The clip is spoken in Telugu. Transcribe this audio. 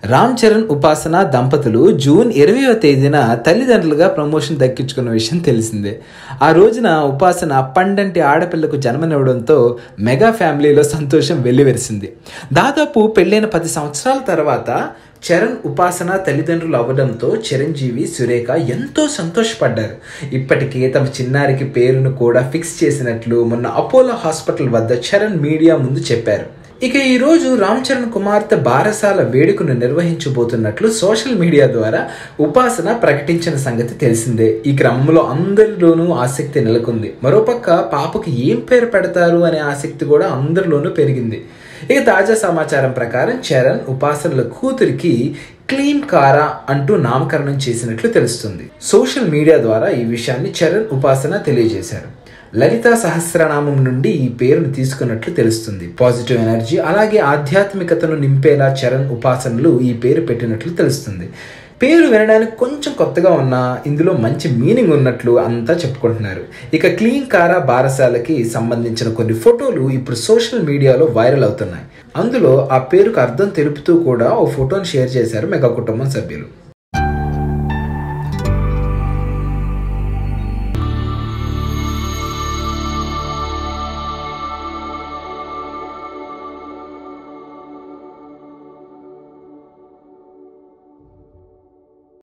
రామ్ చరణ్ ఉపాసన దంపతులు జూన్ ఇరవయో తేదీన తల్లిదండ్రులుగా ప్రమోషన్ దక్కించుకున్న విషయం తెలిసిందే ఆ రోజున ఉపాసన పండంటి ఆడపిల్లకు జన్మనివ్వడంతో మెగా ఫ్యామిలీలో సంతోషం వెల్లివెరిసింది దాదాపు పెళ్ళైన పది సంవత్సరాల తర్వాత చరణ్ ఉపాసన తల్లిదండ్రులు అవ్వడంతో చిరంజీవి సురేఖ ఎంతో సంతోషపడ్డారు ఇప్పటికే తమ చిన్నారికి పేరును కూడా ఫిక్స్ చేసినట్లు మొన్న అపోలో హాస్పిటల్ వద్ద చరణ్ మీడియా ముందు చెప్పారు ఇక ఈ రోజు రామ్ చరణ్ కుమార్తె బారసాల వేడుకను నిర్వహించబోతున్నట్లు సోషల్ మీడియా ద్వారా ఉపాసన ప్రకటించిన సంగతి తెలిసిందే ఈ క్రమంలో అందరిలోనూ ఆసక్తి నెలకొంది మరోపక్క పాపకు ఏం పేరు పెడతారు అనే ఆసక్తి కూడా అందరిలోనూ పెరిగింది ఇక తాజా సమాచారం ప్రకారం చరణ్ ఉపాసనల కూతురికి క్లీన్ కారా అంటూ నామకరణం చేసినట్లు తెలుస్తుంది సోషల్ మీడియా ద్వారా ఈ విషయాన్ని చరణ్ ఉపాసన తెలియజేశారు లలిత సహస్రనామం నుండి ఈ పేరును తీసుకున్నట్లు తెలుస్తుంది పాజిటివ్ ఎనర్జీ అలాగే ఆధ్యాత్మికతను నింపేలా చరణ్ ఉపాసనలు ఈ పేరు పెట్టినట్లు తెలుస్తుంది పేరు వినడానికి కొంచెం కొత్తగా ఉన్నా ఇందులో మంచి మీనింగ్ ఉన్నట్లు అంతా చెప్పుకుంటున్నారు ఇక క్లీన్ కారా బారసాలకి సంబంధించిన కొన్ని ఫోటోలు ఇప్పుడు సోషల్ మీడియాలో వైరల్ అవుతున్నాయి అందులో ఆ పేరుకు అర్థం తెలుపుతూ కూడా ఓ ఫోటోను షేర్ చేశారు మెగా కుటుంబం సభ్యులు